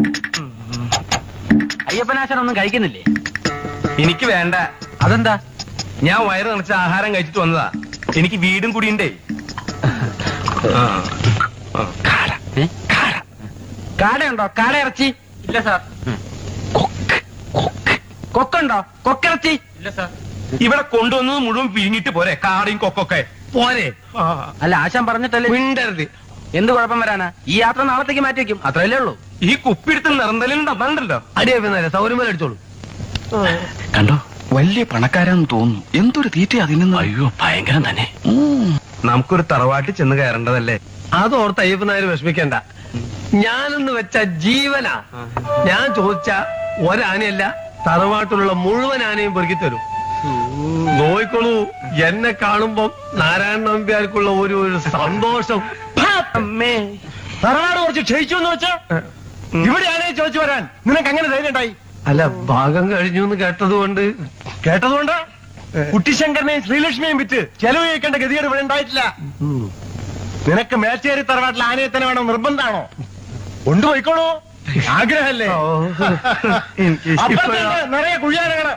അയ്യപ്പനാശനൊന്നും കഴിക്കുന്നില്ലേ എനിക്ക് വേണ്ട അതെന്താ ഞാൻ വയറ് നിറച്ച ആഹാരം കഴിച്ചിട്ട് വന്നതാ എനിക്ക് വീടും കുടിയുണ്ടേ ആ. ആ. കാട. ഏ? കാട. കാടയുണ്ടോ കാട ഇറച്ചി ഇല്ല സാർ കൊക്ക്. കൊക്ക്. കൊക്കുണ്ടോ കൊക്കിറച്ചി ഇല്ല സാർ ഇവിടെ കൊണ്ടുവന്നത് മുഴുവൻ പിരിഞ്ഞിട്ട് പോരെ കാടയും കൊക്കൊക്കെ പോരെ ആ. അല്ല ആശാൻ പറഞ്ഞിട്ടല്ലേ മിണ്ടരുത് എന്ത് കുഴപ്പം വരാനാ ഈ യാത്ര നാളത്തേക്ക് മാറ്റി വെക്കും അത്രയല്ലേ ഉള്ളൂ ഈ കുപ്പിടുത്ത് നിറന്തലും തന്നണ്ടല്ലോ അടിയപ്പിന്നല്ലേ സൗകര്യം പോലെ അടിച്ചോളൂ കണ്ടോ വലിയ പണക്കാരാന്ന് തോന്നുന്നു എന്തൊരു തീറ്റ അതിന് അയ്യോ ഭയങ്കരം തന്നെ നമുക്കൊരു തറവാട്ടിൽ ചെന്ന് കയറേണ്ടതല്ലേ അത് ഓർത്ത് അയ്യപ്പനായർ വിഷമിക്കണ്ട ഞാനെന്ന് വെച്ച ജീവനാ ഞാൻ ചോദിച്ച ഒരാനയല്ല തറവാട്ടിലുള്ള മുഴുവൻ ആനയും പെറുക്കി തരും നോയിക്കോളൂ എന്നെ കാണുമ്പം നാരായണ നമ്പ്യാർക്കുള്ള ഒരു ഒരു സന്തോഷം അമ്മേ തറവാട് കുറച്ച് ക്ഷയിച്ചു എന്ന് വെച്ചാ ഇവിടെ ആനയെ ചോദിച്ചു വരാൻ നിനക്ക് അങ്ങനെ ധൈര്യം ഉണ്ടായി അല്ല ഭാഗം കഴിഞ്ഞു എന്ന് കേട്ടത് കൊണ്ട് കേട്ടതുകൊണ്ട് കുട്ടിശങ്കരനെയും ശ്രീലക്ഷ്മിയെയും വിറ്റ് ചെലവ് ചെയ്യേണ്ട ഗതികേട് ഇവിടെ ഉണ്ടായിട്ടില്ല നിനക്ക് മേച്ചേരി തറവാട്ടിൽ ആനയെ തന്നെ വേണം നിർബന്ധാണോ കൊണ്ടുപോയിക്കോളൂ ആഗ്രഹമല്ലേ എനിക്ക് അപ്പുറത്തുണ്ട് നിറയെ കുഴിയാനകള്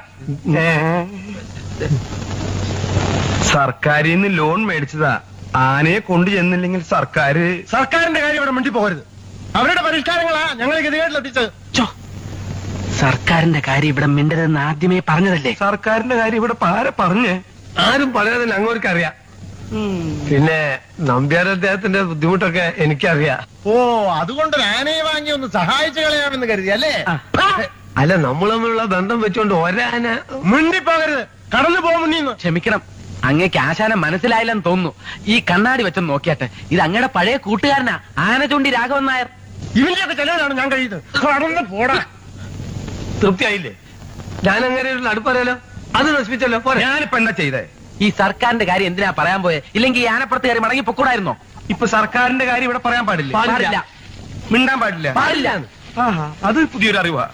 സർക്കാരിൽ നിന്ന് ലോൺ മേടിച്ചതാ ആനയെ കൊണ്ടു ചെന്നില്ലെങ്കിൽ സർക്കാർ സർക്കാരിന്റെ കാര്യം ഇവിടെ മിണ്ടി പോകരുത് അവരുടെ പരിഷ്കാരങ്ങളാ ഞങ്ങൾ ഗതികേട്ടിലെത്തിച്ചത് സർക്കാരിന്റെ കാര്യം ഇവിടെ മിണ്ടരുതെന്ന് ആദ്യമേ പറഞ്ഞതല്ലേ സർക്കാരിന്റെ കാര്യം ഇവിടെ പാര പറഞ്ഞേ ആരും പറയാതെ അങ്ങോട്ട് അറിയാം പിന്നെ നമ്പ്യാർ അദ്ദേഹത്തിന്റെ ബുദ്ധിമുട്ടൊക്കെ എനിക്കറിയാം ഓ അതുകൊണ്ട് ഒരു ആനയെ വാങ്ങി ഒന്ന് സഹായിച്ചു കളയാമെന്ന് കരുതി അല്ലേ അല്ല നമ്മൾ തമ്മിലുള്ള ബന്ധം വെച്ചോണ്ട് ഒരാന മിണ്ടിപ്പോകരുത് കടന്നു പോകും മുന്നീന്ന് ക്ഷമിക്കണം അങ്ങേക്ക് ആശാനം മനസ്സിലായില്ലെന്ന് തോന്നുന്നു ഈ കണ്ണാടി വെച്ചൊന്ന് നോക്കിയാട്ടെ ഇത് അങ്ങയുടെ പഴയ കൂട്ടുകാരനാ ആന ചൂണ്ടി രാഘവൻ നായർ ഇവന്റെയൊക്കെ ചെലവിലാണ് ഞാൻ കഴിയുന്നത് കടന്നു പോടാ തൃപ്തിയായില്ലേ ഞാൻ അങ്ങനെ ഒരു അടുപ്പറിയാലോ അത് നശിപ്പിച്ചല്ലോ പോരെ ഞാനിപ്പോ എന്താ ചെയ്തേ ഈ സർക്കാരിന്റെ കാര്യം എന്തിനാ പറയാൻ പോയെ ഇല്ലെങ്കിൽ ഈ ആനപ്പുറത്ത് കയറി മടങ്ങി പൊക്കൂടായിരുന്നോ ഇപ്പൊ സർക്കാരിന്റെ കാര്യം ഇവിടെ പറയാൻ പാടില്ല പാടില്ല. മിണ്ടാൻ പാടില്ല പാടില്ല ആഹാ, അത് പുതിയൊരു അറിവാ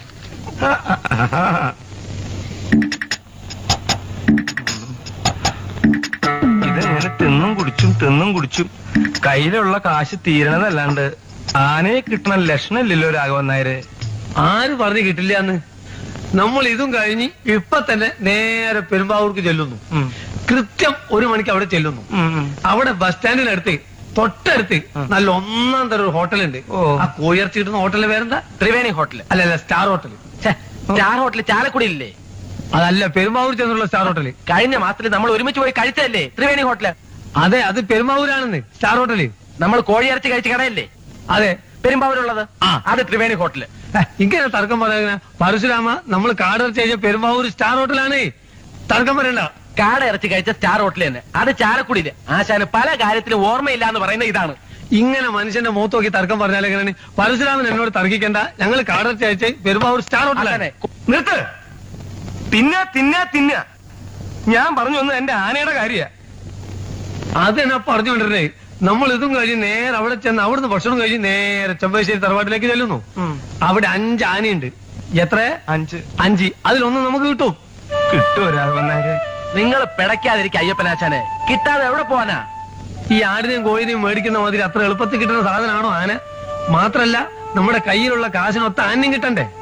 ഇതെങ്ങനെ തിന്നും കുടിച്ചും തിന്നും കുടിച്ചും കയ്യിലുള്ള കാശ് തീരണതല്ലാണ്ട് ആനയെ കിട്ടണ ലക്ഷണമില്ലല്ലോ രാഘവൻ നായര് ആര് പറഞ്ഞു കിട്ടില്ല എന്ന് നമ്മൾ ഇതും കഴിഞ്ഞ് ഇപ്പൊ തന്നെ നേരെ പെരുമ്പാവൂർക്ക് ചെല്ലുന്നു ഉം, കൃത്യം ഒരു മണിക്ക് അവിടെ ചെല്ലുന്നു ഉം, ഉം. അവിടെ ബസ് സ്റ്റാൻഡിനടുത്ത് തൊട്ടടുത്ത് നല്ല ഒന്നാം തരം ഒരു ഹോട്ടലുണ്ട് ഓ. ആ കോയിറച്ചി കിട്ടുന്ന ഹോട്ടലിന്റെ പേരെന്താ ത്രിവേണി ഹോട്ടല് അല്ല അല്ല സ്റ്റാർ ഹോട്ടൽ ഛെ, സ്റ്റാർ ഹോട്ടല് ചാലക്കുടിയില്ലേ അതല്ല പെരുമ്പാവൂർ ചെന്നുള്ള സ്റ്റാർ ഹോട്ടൽ കഴിഞ്ഞ മാസത്തിൽ നമ്മൾ ഒരുമിച്ച് പോയി കഴിച്ചതല്ലേ ത്രിവേണി ഹോട്ടല് അതെ അത് പെരുമ്പാവൂരാണെന്ന് സ്റ്റാർ ഹോട്ടല് നമ്മൾ കോഴിയിറച്ചി കഴിച്ച കടയല്ലേ അതെ പെരുമ്പാവൂരുള്ളത് ആ. അത് ത്രിവേണി ഹോട്ടല് ഹെ, ഇങ്ങനെ തർക്കം പറയാ പരശുരാമ നമ്മൾ കാടിറച്ചി കഴിഞ്ഞ പെരുമ്പാവൂർ സ്റ്റാർ ഹോട്ടലാണ് തർക്കം പറയണ്ട കാട ഇറച്ചി കഴിച്ച സ്റ്റാർ ഹോട്ടൽ തന്നെ അത് ചാലക്കുടിയില് ആശാന് പല കാര്യത്തിലും ഓർമ്മയില്ല എന്ന് പറയുന്ന ഇതാണ് ഇങ്ങനെ മനുഷ്യന്റെ മുഖത്ത് നോക്കി തർക്കം പറഞ്ഞാൽ എങ്ങനെയാണ് പരശുരാമൻ എന്നോട് തർക്കിക്കണ്ട ഞങ്ങൾ കാടിറച്ചി അയച്ച് പെരുമ്പാവൂർ സ്റ്റാർ ഹോട്ടലാണ് അതെ. നിർത്ത് തിന്ന തിന്ന തിന്ന ഞാൻ പറഞ്ഞു വന്നത് എന്റെ ആനയുടെ കാര്യ അതെന്നാ പറഞ്ഞുകൊണ്ടിരുന്നേ നമ്മൾ ഇതും കഴിഞ്ഞ് നേരെ അവിടെ ചെന്ന് അവിടുന്ന് ഭക്ഷണം കഴിഞ്ഞ് നേരെ ചെമ്പശ്ശേരി തറവാട്ടിലേക്ക് ചെല്ലുന്നു അവിടെ അഞ്ച് ആനയുണ്ട് എത്ര അഞ്ച് അഞ്ച് അതിലൊന്ന് നമുക്ക് കിട്ടും കിട്ടുമോ രാഘവൻ നായര് നിങ്ങൾ പിടയ്ക്കാതിരിക്കുക അയ്യപ്പനാശാനെ കിട്ടാതെ എവിടെ പോവാനാ ഈ ആടിനെയും കോഴിനെയും മേടിക്കുന്ന മാതിരി അത്ര എളുപ്പത്തിൽ കിട്ടുന്ന സാധനമാണോ ആന മാത്രല്ല നമ്മുടെ കയ്യിലുള്ള കാശിനൊത്ത ആനയും കിട്ടണ്ടേ